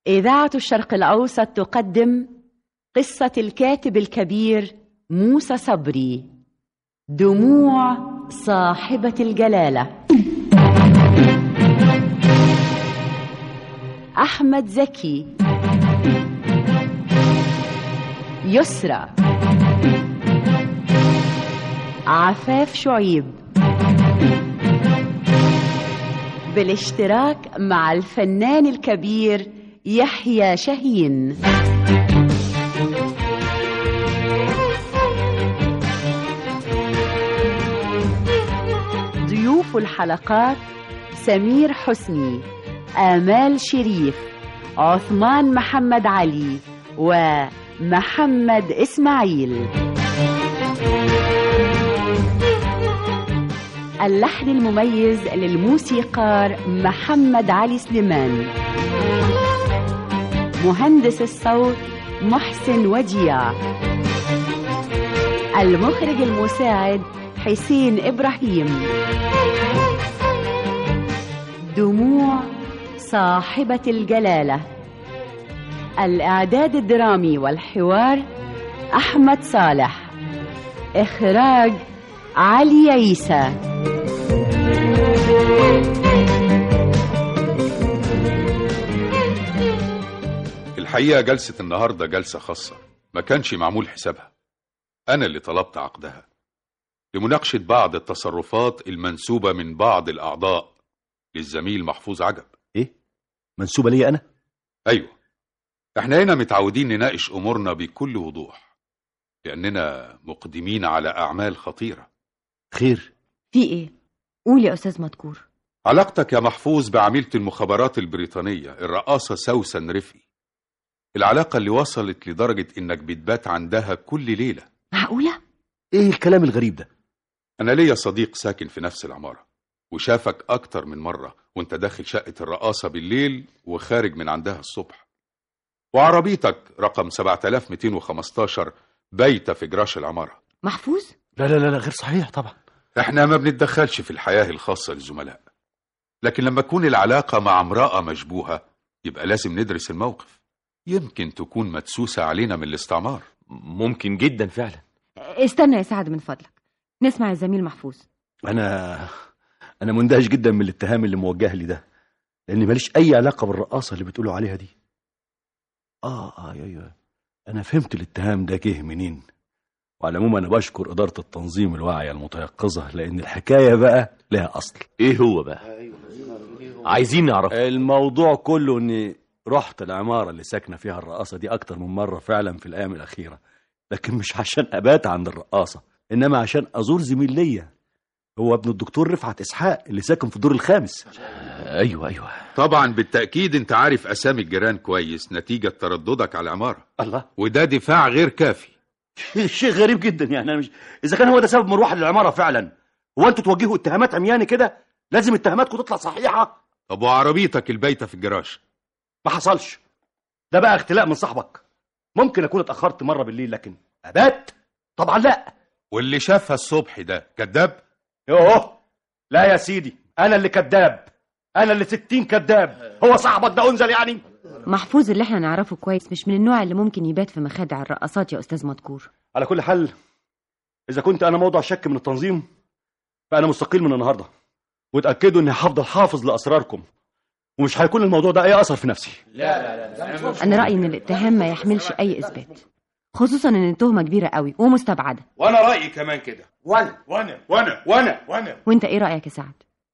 إذاعة الشرق الأوسط تقدم قصة الكاتب الكبير موسى صبري دموع صاحبة الجلالة أحمد زكي يسرى عفاف شعيب بالاشتراك مع الفنان الكبير يحيى شاهين ضيوف الحلقات سمير حسني آمال شريف عثمان محمد علي ومحمد إسماعيل اللحن المميز للموسيقار محمد علي سليمان مهندس الصوت محسن وديع المخرج المساعد حسين إبراهيم دموع صاحبة الجلالة الإعداد الدرامي والحوار أحمد صالح إخراج علي عيسى الحقيقة جلسة النهاردة جلسة خاصة ما كانش معمول حسابها أنا اللي طلبت عقدها لمناقشة بعض التصرفات المنسوبة من بعض الأعضاء للزميل محفوظ عجب ايه منسوبه ليا انا أيوة احنا هنا متعودين نناقش أمورنا بكل وضوح لأننا مقدمين على أعمال خطيرة خير في ايه قول يا استاذ مذكور علاقتك يا محفوظ بعميلة المخابرات البريطانية الرقاصة سوسن رفقي العلاقة اللي وصلت لدرجة إنك بتبات عندها كل ليلة معقوله ايه الكلام الغريب ده أنا ليا صديق ساكن في نفس العمارة وشافك أكتر من مرة وأنت داخل شقة الرقاصة بالليل وخارج من عندها الصبح وعربيتك رقم 7215 بايتة في جراش العمارة محفوظ لا لا لا لا غير صحيح طبعا احنا ما بنتدخلش في الحياة الخاصة للزملاء لكن لما تكون العلاقة مع امرأة مشبوهة يبقى لازم ندرس الموقف يمكن تكون مدسوسة علينا من الاستعمار ممكن جدا فعلا استنى يا سعد من فضلك نسمع الزميل محفوظ انا انا مندهش جدا من الاتهام اللي موجه لي ده لان ماليش اي علاقه بالرقاصه اللي بتقولوا عليها دي اه اه ايوه انا فهمت الاتهام ده جه منين وعلى العموم انا بشكر اداره التنظيم الواعيه المتيقظه لان الحكايه بقى لها اصل ايه هو بقى عايزين نعرف الموضوع كله اني رحت العماره اللي ساكنه فيها الرقاصه دي اكتر من مره فعلا في الايام الاخيره لكن مش عشان ابات عند الرقاصه انما عشان ازور زميل ليا هو ابن الدكتور رفعت اسحاق اللي ساكن في الدور الخامس ايوه ايوه طبعا بالتأكيد انت عارف أسامي الجيران كويس نتيجة ترددك على العمارة الله وده دفاع غير كافي شيء غريب جدا يعني أنا مش اذا كان هو ده سبب مروح للعماره فعلا هو انتوا توجهوا اتهامات عمياني كده لازم اتهاماتكم تطلع صحيحه طب وعربيتك البايتة في الجراج ما حصلش ده بقى اختلاء من صاحبك ممكن اكون اتاخرت مره بالليل لكن ابات طبعا لا واللي شافها الصبح ده كذاب يوه لا يا سيدي انا اللي كذاب انا اللي ستين كذاب هو صاحبك ده انزل يعني محفوظ اللي احنا نعرفه كويس مش من النوع اللي ممكن يبات في مخادع الرقصات يا استاذ مذكور على كل حال اذا كنت انا موضوع شك من التنظيم فانا مستقيل من النهارده وتاكدوا اني هفضل حافظ لاسراركم ومش هيكون الموضوع ده اي اثر في نفسي انا رايي ان الاتهام ما يحملش اي اثبات خصوصا ان التهمه كبيره قوي ومستبعده وانا رايي كمان كده وانا وانا وانا وانا وانا وانت ايه رايك يا سعد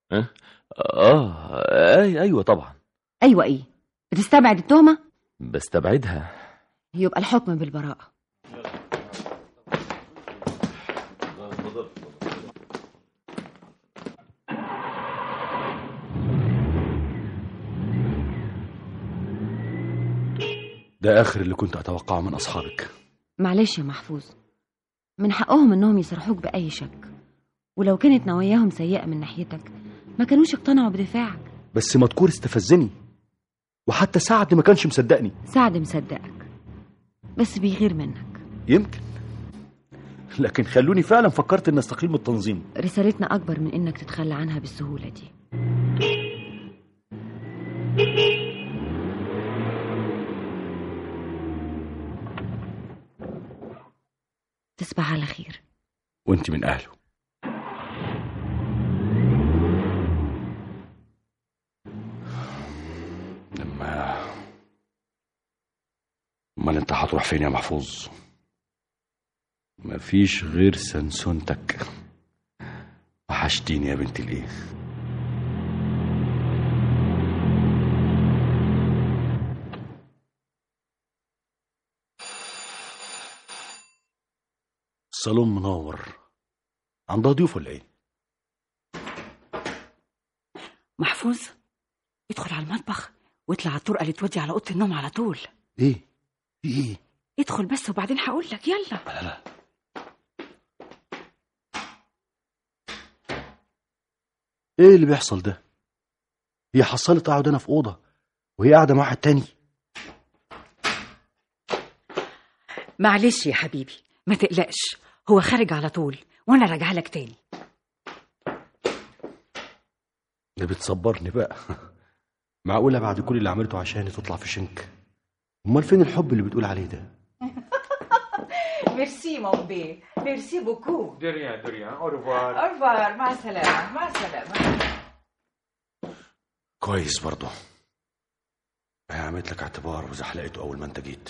اه أي ايوه طبعا ايوه ايه بتستبعد التهمه بستبعدها يبقى الحكم بالبراءه ده اخر اللي كنت اتوقعه من اصحابك معلش يا محفوظ من حقهم انهم يصرحوك باي شك ولو كانت نواياهم سيئه من ناحيتك ما كانوش اقتنعوا بدفاعك بس مذكور استفزني وحتى سعد ما كانش مصدقني سعد مصدقك بس بيغير منك يمكن لكن خلوني فعلا فكرت ان استقيل من التنظيم رسالتنا اكبر من انك تتخلى عنها بالسهوله دي تصبح على خير وانت من اهله لما امال انت هتروح فين يا محفوظ مفيش غير سنسونتك وحشتيني يا بنت الايه الصالون منور عندها ضيوف ولا ايه محفوظ ادخل على المطبخ واطلع على الطرقه اللي تودي على اوضه النوم على طول ايه في ايه ادخل بس وبعدين هقول لك يلا لا لا ايه اللي بيحصل ده هي حصلت اقعد انا في اوضه وهي قاعده مع واحد تاني معلش يا حبيبي ما تقلقش هو خارج على طول وانا راجعه لك تاني ده بتصبرني بقى معقوله بعد كل اللي عملته عشاني تطلع في شنك امال فين الحب اللي بتقول عليه ده ميرسي مون بي ميرسي بوكو De rien, de rien. Au revoir. أرفار مع السلامة مع السلامة كويس برضه هي عملت لك اعتبار وزحلقته اول ما انت جيت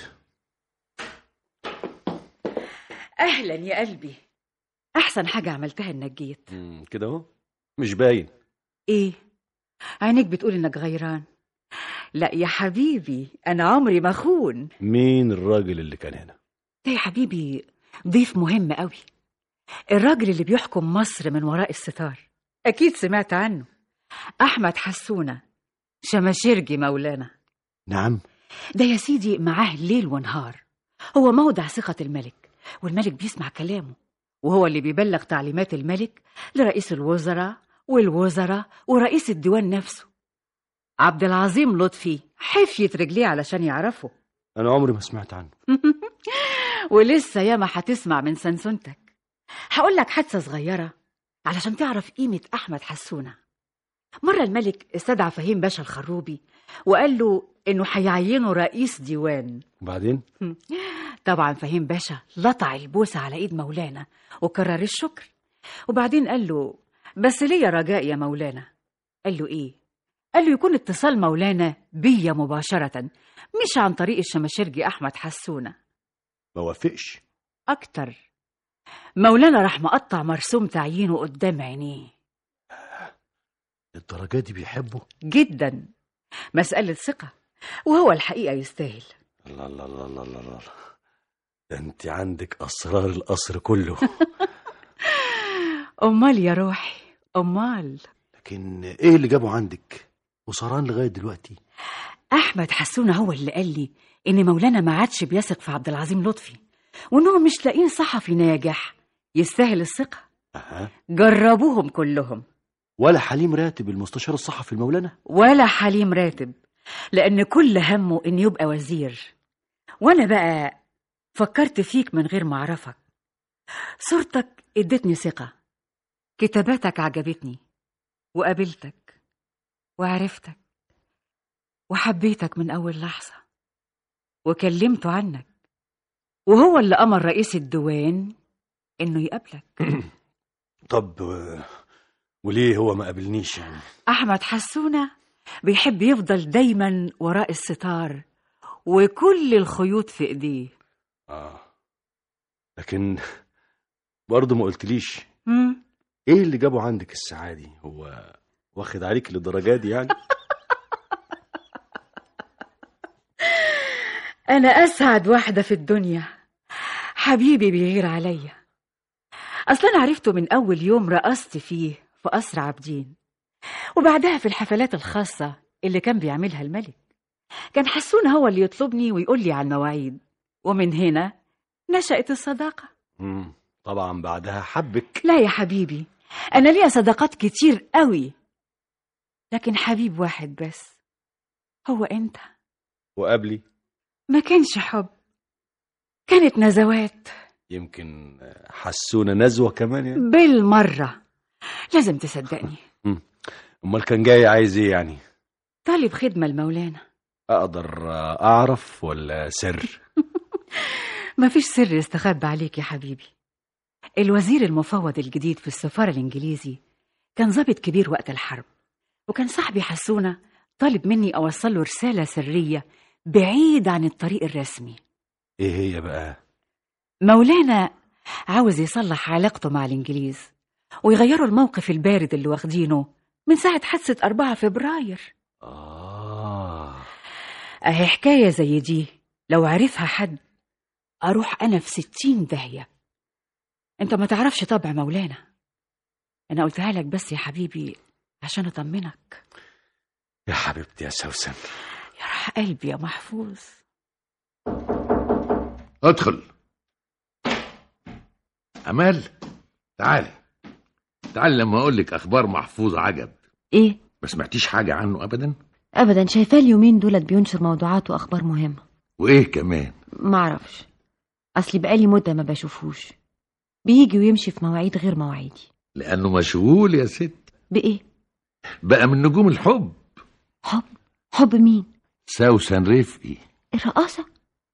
أهلا يا قلبي أحسن حاجة عملتها إنك جيت مم، كده اهو مش باين إيه عينيك بتقول إنك غيران لا يا حبيبي أنا عمري ما أخون مين الراجل اللي كان هنا ده يا حبيبي ضيف مهم قوي الراجل اللي بيحكم مصر من وراء الستار أكيد سمعت عنه أحمد حسونة شماشرجي مولانا نعم ده يا سيدي معاه ليل ونهار هو موضع ثقة الملك والملك بيسمع كلامه وهو اللي بيبلغ تعليمات الملك لرئيس الوزراء والوزراء ورئيس الديوان نفسه عبد العظيم لطفي حفيت رجليه علشان يعرفه انا عمري ما سمعت عنه ولسه ياما هتسمع من سنسونتك هقول لك حادثة صغيرة علشان تعرف قيمة أحمد حسونة مرة الملك استدعى فهيم باشا الخروبي وقال له إنه هيعينه رئيس ديوان وبعدين طبعا فهيم باشا لطع البوسة على إيد مولانا وكرر الشكر وبعدين قال له بس ليا رجاء يا مولانا قال له إيه؟ قال له يكون اتصال مولانا بيا مباشرة مش عن طريق الشماشرجي أحمد حسونة ما وافقش أكتر مولانا راح مقطع مرسوم تعيينه قدام عينيه الدرجه دي بيحبه جدا مسألة ثقة وهو الحقيقة يستاهل الله الله الله الله الله الله ده انت عندك اسرار القصر كله أمال يا روحي أمال لكن ايه اللي جابه عندك وسهران لغايه دلوقتي أحمد حسونة هو اللي قال لي إن مولانا ما عادش بيثق في عبد العظيم لطفي وإنهم مش لاقيين صحفي ناجح يستاهل الثقة أها. جربوهم كلهم ولا حليم راتب المستشار الصحفي المولانا ولا حليم راتب لأن كل همه إن يبقى وزير وأنا بقى فكرت فيك من غير ما أعرفك صورتك ادتني ثقة كتاباتك عجبتني وقابلتك وعرفتك وحبيتك من أول لحظة وكلمته عنك وهو اللي أمر رئيس الديوان إنه يقابلك طب آه، وليه هو ما قابلنيش يعني أحمد حسونة بيحب يفضل دايما وراء الستار وكل الخيوط في إيديه اه لكن برضه ما قلتليش مم. ايه اللي جابه عندك الساعه دي هو واخد عليك للدرجه دي يعني أنا أسعد واحدة في الدنيا حبيبي بيغير عليا أصلا أنا عرفته من أول يوم رقصت فيه في قصر عابدين وبعدها في الحفلات الخاصة اللي كان بيعملها الملك كان حسون هو اللي يطلبني ويقول لي على المواعيد ومن هنا نشأت الصداقة مم. طبعا بعدها حبك لا يا حبيبي أنا ليا صداقات كتير قوي لكن حبيب واحد بس هو أنت وقبلي ما كانش حب كانت نزوات يمكن حسونا نزوه كمان يعني بالمرة لازم تصدقني امال كان جاي عايز ايه يعني طالب خدمة المولانا اقدر اعرف ولا سر مفيش سر يستخبى عليك يا حبيبي الوزير المفوض الجديد في السفارة الإنجليزي كان ضابط كبير وقت الحرب وكان صاحبي حسونة طالب مني أوصل له رسالة سرية بعيد عن الطريق الرسمي ايه هي بقى مولانا عاوز يصلح علاقته مع الإنجليز ويغيروا الموقف البارد اللي واخدينه من ساعة حادثة 4 فبراير اه أهي حكاية زي دي لو عرفها حد أروح أنا في ستين داهية أنت ما تعرفش طبع مولانا أنا قلتها لك بس يا حبيبي عشان أطمنك يا حبيبتي يا سوسن يرح قلبي يا محفوظ ادخل امال تعالي تعالي لما اقول لك اخبار محفوظ عجب ايه ما سمعتيش حاجه عنه ابدا ابدا شايفاه اليومين دولت بينشر موضوعات واخبار مهمه وايه كمان معرفش اصلي بقالي مده ما بشوفوش بيجي ويمشي في مواعيد غير مواعيدي لانه مشغول يا ست بايه بقى من نجوم الحب حب حب مين سوسن رفقي الرقاصه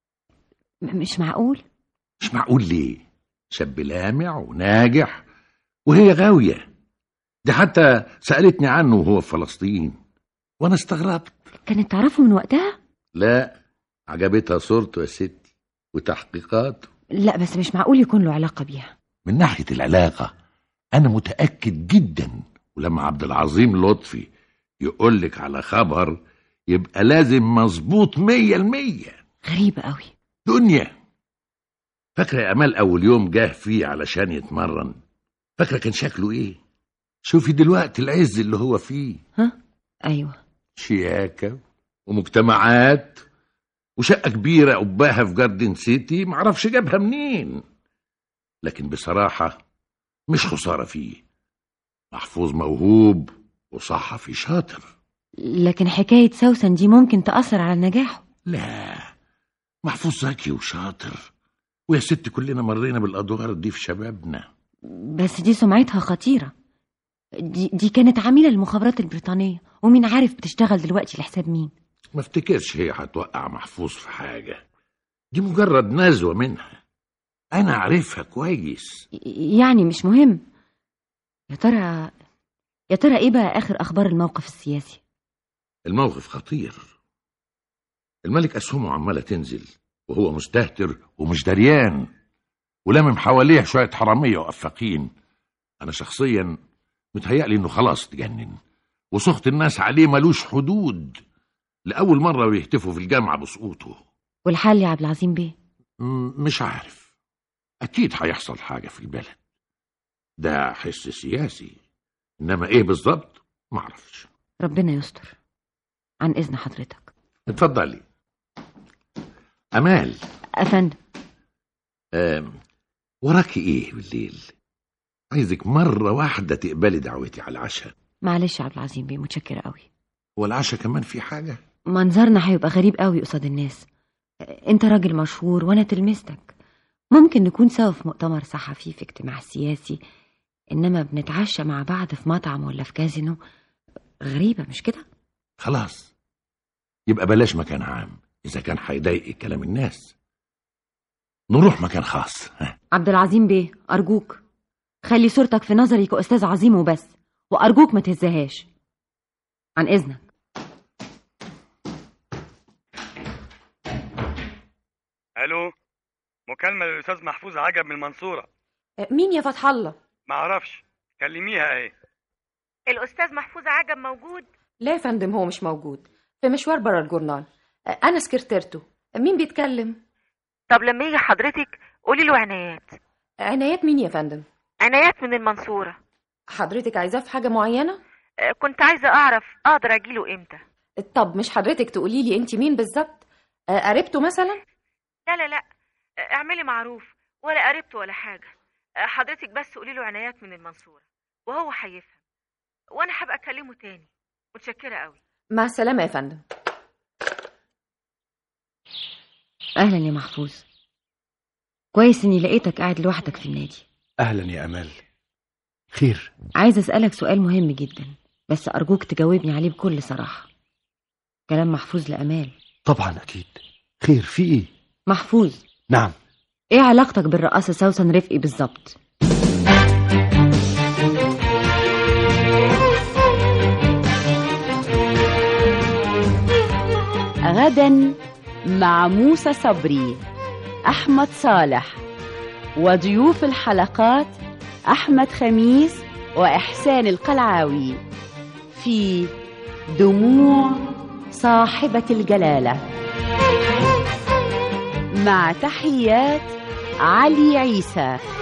م- مش معقول مش معقول ليه شاب لامع وناجح وهي غاويه دي حتى سالتني عنه وهو في فلسطين وانا استغربت كانت تعرفه من وقتها لا عجبتها صورته يا ستي وتحقيقاته لا بس مش معقول يكون له علاقه بيها من ناحية العلاقة أنا متأكد جدا ولما عبد العظيم لطفي يقول لك على خبر يبقى لازم مظبوط مية المية غريبه قوي دنيا فاكرة يا أمال أول يوم جاه فيه علشان يتمرن فاكرة كان شكله إيه شوفي دلوقتي العز اللي هو فيه ها ايوه شياكة ومجتمعات وشقة كبيرة قباها في جاردن سيتي معرفش جابها منين لكن بصراحة مش خسارة فيه محفوظ موهوب وصحفي شاطر لكن حكايه سوسن دي ممكن تاثر على نجاحه لا محفوظ ذكي وشاطر ويا ست كلنا مرينا بالأدوار دي في شبابنا بس دي سمعتها خطيره دي, دي كانت عميله للمخابرات البريطانيه ومين عارف بتشتغل دلوقتي لحساب مين ما افتكرش هي هتوقع محفوظ في حاجة دي مجرد نزوة منها أنا عارفها كويس يعني مش مهم يا ترى يا ترى ايه بقى اخر اخبار الموقف السياسي الموقف خطير الملك أسهمه عمالة تنزل وهو مستهتر ومش دريان ولمم حواليه شوية حرامية وأفاقين أنا شخصيا متهيألي إنه خلاص اتجنن وسخط الناس عليه ملوش حدود لأول مرة بيهتفوا في الجامعة بسقوطه والحل يا عبد العظيم بيه م- مش عارف أكيد هيحصل حاجة في البلد ده حس سياسي إنما إيه بالظبط معرفش ربنا يستر عن اذن حضرتك اتفضلي أمال افندم آم، وراكي إيه بالليل عايزك مرة واحدة تقبلي دعوتي على العشاء معلش يا عبد العظيم بيه متشكره قوي والعشاء كمان في حاجة منظرنا هيبقى غريب قوي قصاد الناس انت راجل مشهور وانا تلمستك ممكن نكون سوا في مؤتمر صحفي في اجتماع سياسي انما بنتعشى مع بعض في مطعم ولا في كازينو غريبه مش كده خلاص يبقى بلاش مكان عام إذا كان هيضايق كلام الناس نروح مكان خاص ها عبد العظيم بيه ارجوك خلي صورتك في نظري كاستاذ عظيم وبس وارجوك ما تهزهاش عن اذنك الو مكالمه للاستاذ محفوظ عجب من المنصوره مين يا فتح الله معرفش كلميها اهي الاستاذ محفوظ عجب موجود لا يا فندم هو مش موجود في مشوار بره الجورنال انا سكرتيرته مين بيتكلم طب لما يجي حضرتك قولي له عنايات عنايات مين يا فندم عنايات من المنصورة حضرتك عايزاه في حاجه معينه آه، كنت عايزة أعرف أقدر أجيله إمتى طب مش حضرتك تقولي لي انت مين بالظبط آه، قريبته مثلا لا لا لا آه، اعملي معروف ولا قربته ولا حاجة آه، حضرتك بس قولي له عنايات من المنصورة وهو هيفهم وأنا هبقى أكلمه تاني متشكرة قوي مع السلامه يا فندم اهلا يا محفوظ كويس اني لقيتك قاعد لوحدك في النادي اهلا يا امال خير عايز اسالك سؤال مهم جدا بس ارجوك تجاوبني عليه بكل صراحه كلام محفوظ لامال طبعا اكيد خير في ايه محفوظ نعم ايه علاقتك بالرقاصه سوسن رفقي بالظبط غدا مع موسى صبري أحمد صالح وضيوف الحلقات أحمد خميس وإحسان القلعاوي في دموع صاحبة الجلالة مع تحيات علي عيسى